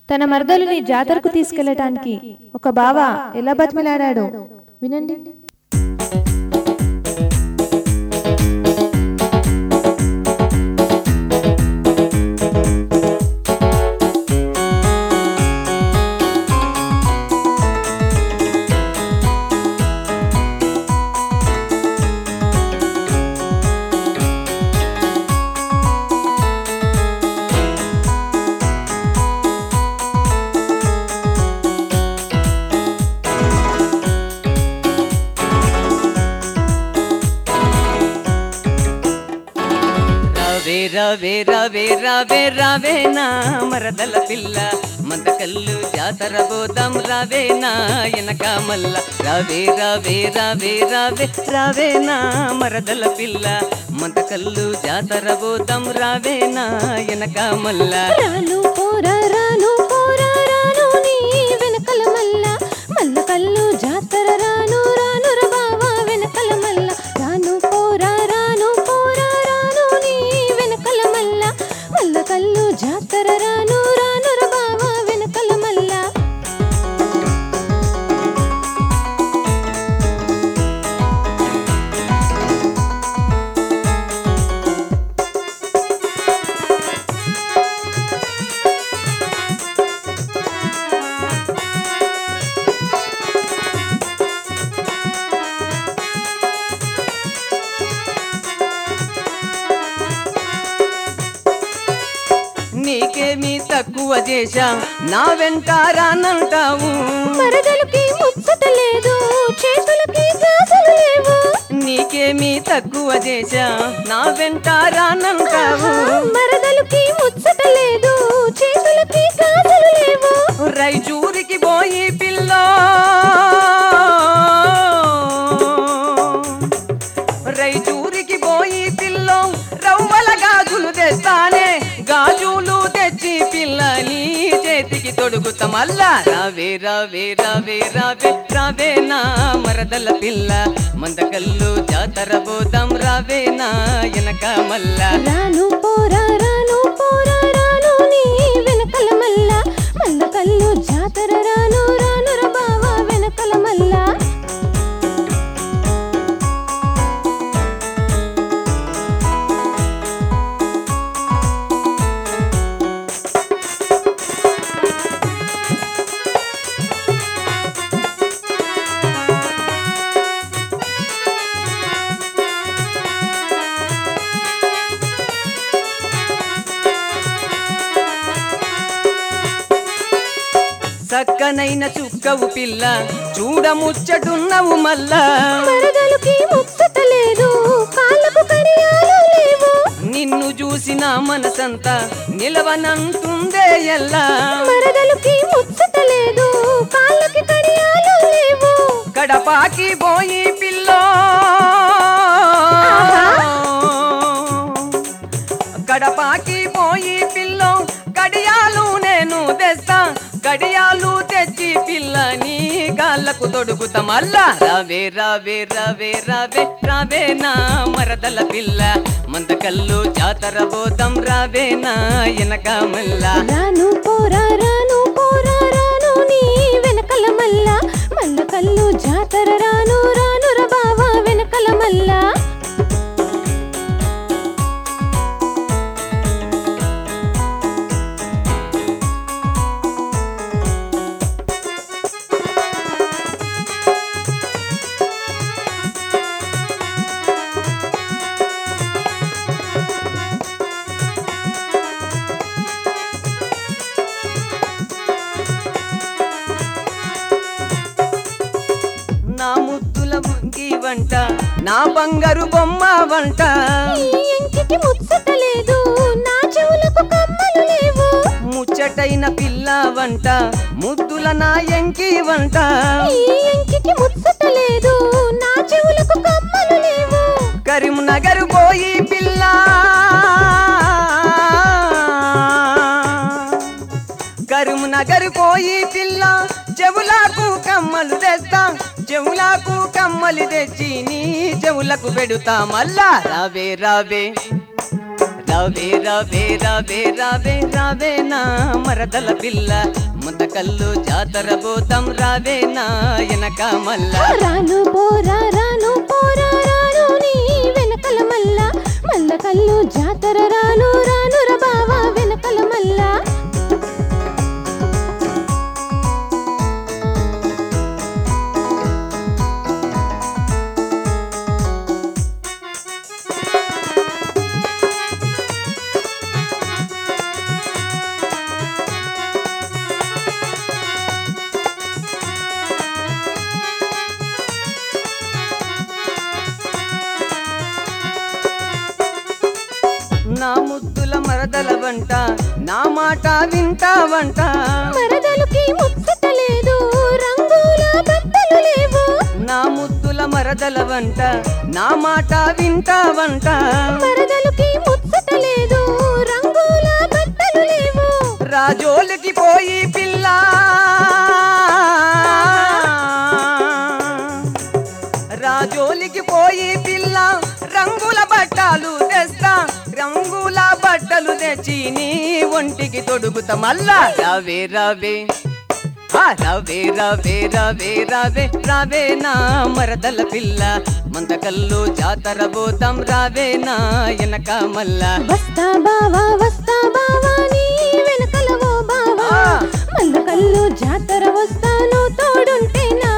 తన మరదలుని జాతరకు తీసుకెళ్లటానికి ఒక బావ ఎలా బతిమలాడాడో వినండి రావే రావే రావే రావే రావే నా మరదల పిల్ల మందకల్లు జాతర బోదాం రావే నా ఎనక మల్ల రావే రావే రావే రావే రావే నా మరదల పిల్ల మందకల్లు జాతర బోదాం రావే నా ఎనక మల్ల రాను పోరా రాను పోరా రాను నీ వెనకల మల్ల మల్ల కల్లు జాతర రాను రాను ర బావా వెనకల మల్ల రాను పోరా రాను పోరా రాను నీ వెనకల మల్ల మల్ల కల్లు జాతర రాను రాను ర బావా వెనకల మల్ల నీకేమీ తక్కువ చేశా నా వెంట రానంటావు మరదలకి ముచ్చట లేదు చేతులకి గాజులు లేవు నీకేమీ తక్కువ చేశా నా వెంట రానంటావు మరదలకి ముచ్చట లేదు చేతులకి గాజులు లేవు రైచూరికి పోయి పిల్ల రైచూరికి పోయి పిల్ల రవ్వల గాజులు తెస్తానే గాజులు తెచ్చి పిల్ల నీ చేతికి తొడుగుతా మల్లా రావే రావే రావే రావే రావే నా మరదల పిల్ల మందకల్లు జాతర పోదాం రావే నా ఎనక మల్లా రాను పోరా రాను పోరా రాను నీ వెనకల మల్ల మల్ల కల్లు జాతర రాను రాను ర బావా వెనకల మల్ల చక్కనైన చుక్కవు పిల్ల చూడముచ్చటున్నవు మల్లా మరదలకి ముచ్చట లేదు కాళ్ళకు కడియాలు లేవు నిన్ను చూసిన మనసంతా నిలవనంటుందే ఎల్లా మరదలకి ముచ్చట లేదు కాళ్ళకి కడియాలు లేవు కడపాకి పోయి పిల్ల కడపాకి పోయి పిల్ల కడియాలు నేను తెస్తా కడియాలు తెచ్చి పిల్ల నీ గాళ్ళకు తొడుగుతా మల్లా రావే రావే రావే రావే రావే నా మరదల పిల్ల మందకల్లు జాతర బోధం రావే నా ఎనక మల్లా రాను పోరా రాను పోరా రాను నీ వెనకల మల్ల మల్ల కల్లు జాతర రాను రాను ర బావా వెనకల మల్ల నా ముద్దుల ముంగి వంట నా బంగారు బొమ్మ వంట ఈ ఇంటికి ముచ్చట లేదు నా చెవులకు కమ్మలు లేవు ముచ్చటైన పిల్ల వంట ముద్దుల నా ఎంకి వంట ఈ ఇంటికి ముచ్చట లేదు నా చెవులకు కమ్మలు లేవు కరీంనగర్ పోయి పిల్ల కరీంనగర్ పోయి పిల్ల చెవులకు కమ్మలు తెస్తా చెవులకు కమ్మలు తెచ్చి నీ చెవులకు పెడుతా మల్లా రావే రావే రావే రావే రావే రావే రావే నా మరదల పిల్ల ముందకల్లు జాతర పోతాం రావే నా ఎనక మల్ల రాను పోరా రాను పోరా రాను నీ వెనకల మల్ల మల్ల కల్లు జాతర రాను రాను ర బావా వెనకల మల్ల నా ముద్దుల మరదల వంట నా మాట వింటావంట మరదలుకి ముచ్చట లేదు రంగుల బట్టలు లేవు నా ముద్దుల మరదల వంట నా మాట వింటావంట మరదలుకి ముచ్చట లేదు రంగుల బట్టలు లేవు రాజోలికి పోయి పిల్ల రాజోలికి పోయి పిల్ల రంగుల బట్టలు తెస్తా రంగుల బట్టలు తెచ్చి నీ ఒంటికి తొడుగుతా మళ్ళా రావే రావే ఆ రావే రావే రావే రావే రావే నా మరదల పిల్ల మందకల్లు జాతర పోతాం రావే నా ఎనక మల్లా వస్తా బావా వస్తా బావా నీ వెనకల ఓ బావా ఆ. మల్ల కల్లు జాతర వస్తాను తోడుంటే నా